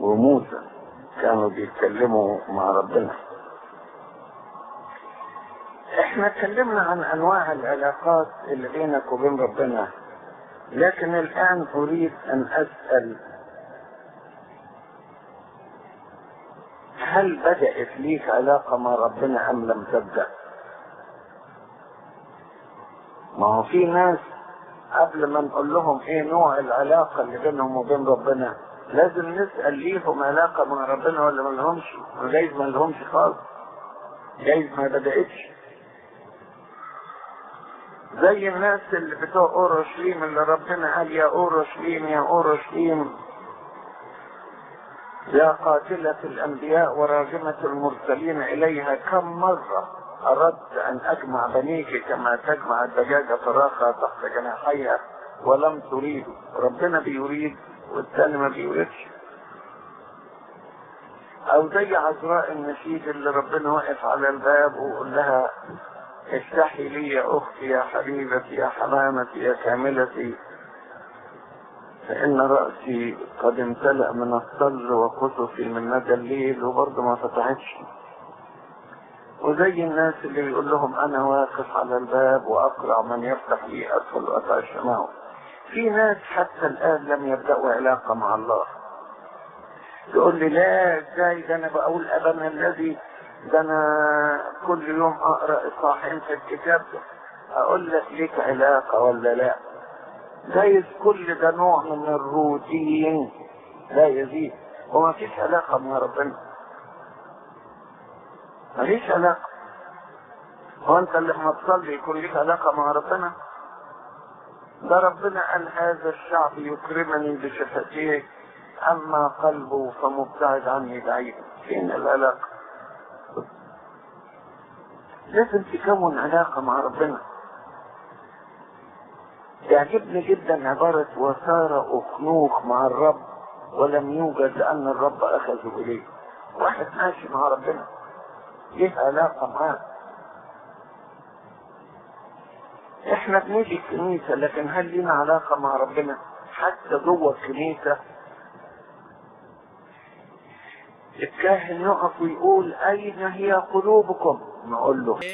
وموسى كانوا بيتكلموا مع ربنا احنا اتكلمنا عن انواع العلاقات اللي بينك وبين ربنا لكن الان اريد ان اسال هل بدات ليك علاقه مع ربنا ام لم تبدا ما هو في ناس قبل ما نقول لهم ايه نوع العلاقه اللي بينهم وبين ربنا لازم نسال ليهم علاقه مع ربنا ولا ما لهمش جايز ما لهمش خالص جايز ما بداتش زي الناس اللي بتوع اورشليم اللي ربنا قال يا اورشليم يا اورشليم يا قاتلة الأنبياء وراجمة المرسلين إليها كم مرة أردت أن أجمع بنيك كما تجمع الدجاجة فراخها تحت جناحيها ولم تريد ربنا بيريد والثاني ما بيريدش أو زي عذراء النشيد اللي ربنا واقف على الباب ويقول لها افتحي لي يا أختي يا حبيبتي يا حمامتي يا كاملتي فإن رأسي قد امتلأ من الصل وقصصي من ندى الليل وبرضه ما فتحتش وزي الناس اللي بيقول لهم أنا واقف على الباب وأقرع من يفتح لي أدخل وأتعشى معه في ناس حتى الآن لم يبدأوا علاقة مع الله يقول لي لا ازاي ده انا بقول ابنا الذي ده انا كل يوم اقرا اصحاحين في الكتاب ده اقول لك ليك علاقه ولا لا جايز كل ده نوع من الروتين لا يزيد وما فيش علاقه مع ربنا ما فيش علاقه هو انت لما تصلي يكون ليك علاقه مع ربنا ده ربنا قال هذا الشعب يكرمني بشفتيه اما قلبه فمبتعد عني بعيد فين العلاقه لازم تكون علاقه مع ربنا يعجبني جدا عبارة وسار أخنوخ مع الرب ولم يوجد لأن الرب أخذه إليه واحد ماشي مع ربنا ليه علاقة معاه احنا بنيجي الكنيسة لكن هل لنا علاقة مع ربنا حتى جوه الكنيسة الكاهن يقف ويقول أين هي قلوبكم نقول له